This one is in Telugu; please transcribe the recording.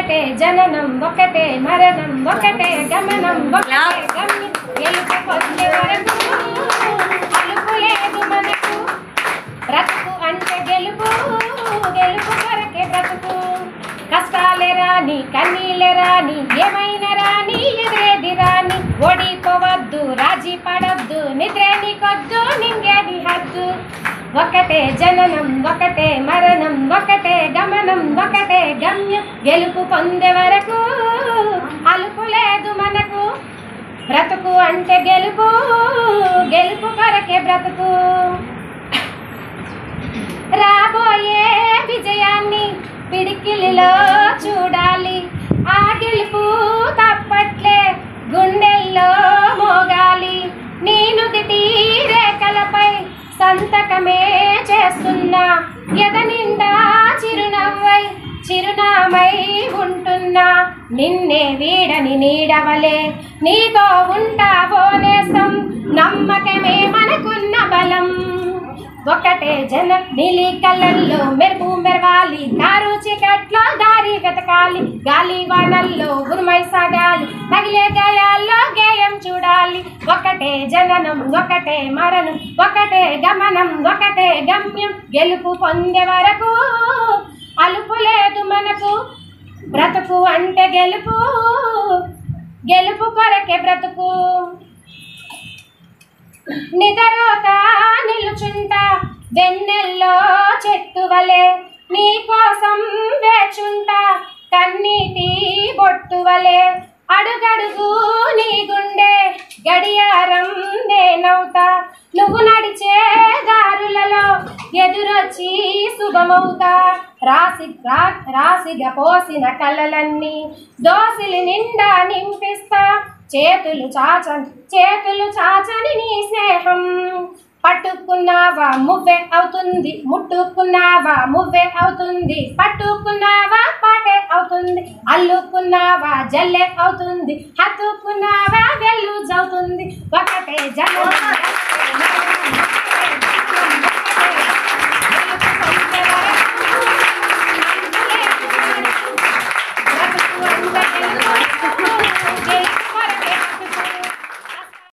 ఒకటే జననం ఒకటే మరణం ఒకటే గమనం ఒకటే గమ్యం గెలుపు పొందే వరకు అలుపు లేదు మనకు బ్రతుకు అంటే గెలుపు గెలుపు కొరకే బ్రతుకు కష్టాలే రాని కన్నీళ్ళే రాని ఏమైనా రాని ఎదురేది రాని ఓడిపోవద్దు రాజీ పడొద్దు నిద్రే నీకొద్దు నింగేది హద్దు ఒకటే జననం ఒకటే మరణం ఒకటే గమనం ఒకటే గమ్యం గెలుపు పొందే వరకు అలుపు లేదు మనకు బ్రతుకు అంటే గెలుపు గెలుపు కొరకే బ్రతుకు రాబోయే విజయాన్ని పిడికిలిలో చూడాలి ఆ గెలుపు తప్పట్లే గుండెల్లో మోగాలి నేను దిటి రేఖలపై సంతకమే చేస్తున్నా ఎద నిండా చిరునవ్వై చిరునామై ఉంటున్నా నిన్నే వీడని నీడవలే నీతో ఉంటావో నేస్తం నమ్మకమే మనకున్న బలం ఒకటే జన నీలి కళ్ళల్లో మెరుపు మెరవాలి కారు చీకట్లో దారి వెతకాలి గాలి వానల్లో ఉరుమై సాగాలి తగిలే గాయాల్లో గేయం చూడాలి ఒకటే జననం ఒకటే మరణం ఒకటే గమనం ఒకటే గమ్యం గెలుపు పొందే వరకు అలుపు లేదు మనకు బ్రతుకు అంటే గెలుపు గెలుపు కొరకే బ్రతుకు నిదరోత నిలుచుంటా వెన్నెల్లో చెట్టు వలె నీ కోసం వేచుంటా కన్నీటి బొట్టు వలె అడుగడుగు నీ గుండె గడియారం నేనవుతా నువ్వు నడిచే దారులలో ఎదురొచ్చి శుభమవుతా రాసి రా- రాసిగా పోసిన కలలన్నీ దోసిలి నిండా నింపిస్తా చేతులు చాచని చేతులు చాచని నీ స్నేహం పట్టుకున్నావా మువ్వే అవుతుంది ముట్టుకున్నావా మువ్వే అవుతుంది పట్టుకున్నావా పాటే అవుతుంది అల్లుకున్నావా జల్లె అవుతుంది హత్తుకున్నావా వెల్లు అవుతుంది ఒకటే జనం